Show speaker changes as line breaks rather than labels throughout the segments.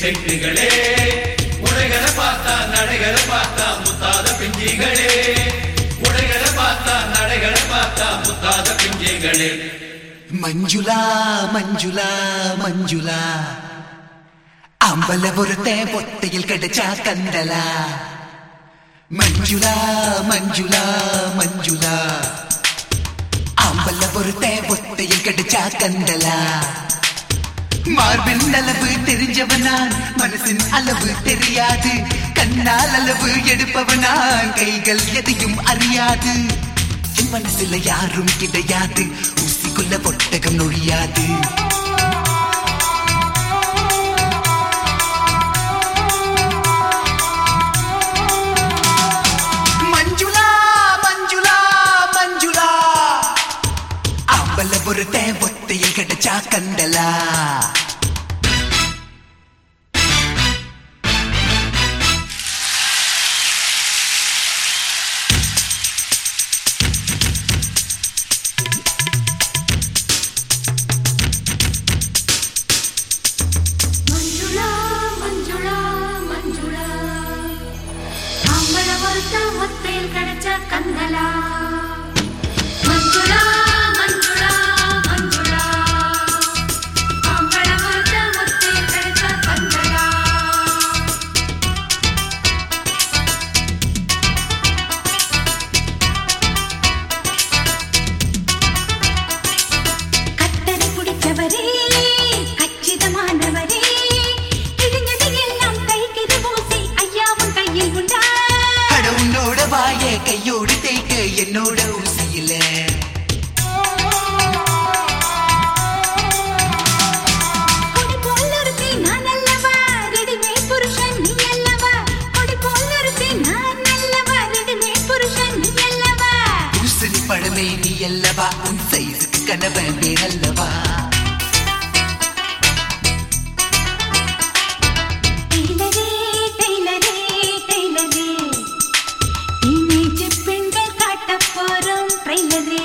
செட்டுகளே உடைகளை பார்த்தா நடைகளை பார்த்தா முத்தாத பிஞ்சிகளே உடைகளை பார்த்தா நடைகளை பார்த்தா முத்தாத பிஞ்சிகளே
മഞ്ജുള മഞ്ജുള മഞ്ജുള അമ്പലപുരത്തെ പൊത്തയിൽ കടിച്ച കണ്ടല മഞ്ജുള മഞ്ജുള മഞ്ജുള അമ്പലപുരത്തെ പൊത്തയിൽ കടിച്ച കണ്ടല மார்பின் அளவு தெரிஞ்சவனான் மனசின் அளவு தெரியாது கண்ணால் அளவு எடுப்பவனான் கைகள் எதையும் அறியாது என் மனசுல யாரும் கிடையாது ஊசிக்குள்ள பொட்டகம் நொழியாது மஞ்சுளா மஞ்சுளா மஞ்சுளா அம்பலபுரத்தை ஒத்தையில் கிடைச்சா கண்டலா
மஞ்சுளா மஞ்சுளா மஞ்சுளா மாம்பழ ஒருத்த ஒத்தையில் கிடைச்ச கந்தலா மஞ்சுளா மஞ்சுளா மஞ்சுளா மாம்பழ ஒருத்த ஒத்தையில் கிடைச்ச கந்தலா கத்தரி பிடிச்சவரே கச்சிதமானவரே கிழிஞ்சது எல்லாம் கைக்கிது பூசி ஐயாவும் கையில் உண்டா
அட உன்னோட வாய கையோடு தேய்க்க என்னோட ஊசியில
கொடி போல் ஒருத்தி நான் அல்லவா ரெடிமேட் புருஷன் நீ அல்லவா கொடி போல் ஒருத்தி நான் அல்லவா ரெடிமேட் புருஷன் நீ அல்லவா
ஊசலி பழமே நீ அல்லவா உன் சைஸுக்கு கணவன் வேறல்லவா
டெய்லரே டெய்லரே டெய்லரே டீனேஜ் பெண்கள் காட்டப் போறோம் ட்ரெய்லரே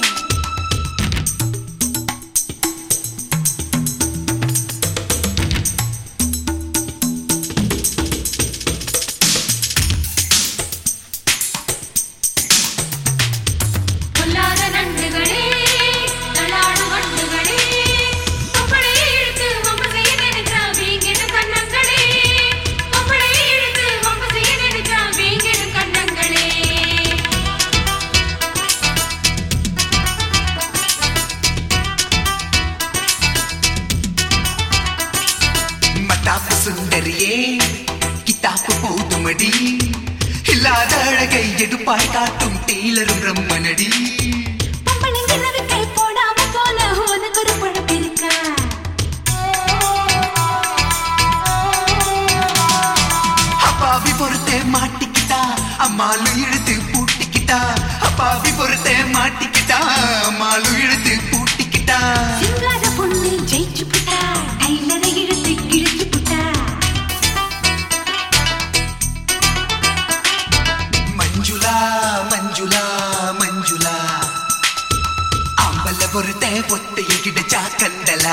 பொல்லாத நண்டுகளே தள்ளாடு வண்டுகளே கொப்பளையை இழுத்து வம்பு செய்ய நினைச்சா வீங்கிடு கண்ணங்களே கொப்பளையை இழுத்து வம்பு செய்ய நினைச்சா வீங்கிடு கண்ணங்களே
மட்டாப்பு சுந்தரியே கித்தாப்பு போதுமடி இல்லாத அழகை எடுப்பாய் காட்டும் டெய்லரும் பிரம்மனடி
பொம்பளைங்க நறுக்கை போடாம போன உனக்கு ஒரு பழப்பு இருக்கா
அப்பாவி பொறுத்தே மாட்டிக்கிட்டா அம்மாலு இழுத்து பூட்டிக்கிட்டா அப்பாவி பொறுத்தே மாட்டிக்கிட்டா அம்மாலு இழுத்து பூட்டிக்கிட்டா
சிங்கார பொண்ணு ஜெயிச்சு புட்டா டைலரை இழுத்து கிழிச்சு புட்டா
மஞ்சுளா மஞ்சுளா மஞ்சுளா அம்பல பொறுத்தே பொத்தையில் கிடைச்சா கண்டலா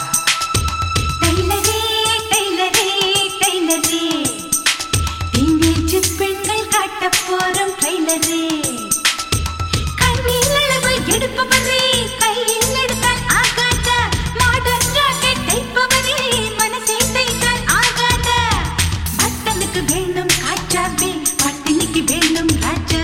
டைலரே டைலரே டைலரே டீனேஜ் பெண்கள் காட்டப் போறோம் ட்ரெய்லரே கண்ணில் அளவு எடுப்பவரே கையில் எடுத்தால் ஆகாத மாடர்ன் ஜாக்கெட் தைப்பவரே மனசை தைத்தால் ஆகாத பட்டனுக்கு வேணும் காற்றாவே பட்டினிக்கு வேணும் ராஜா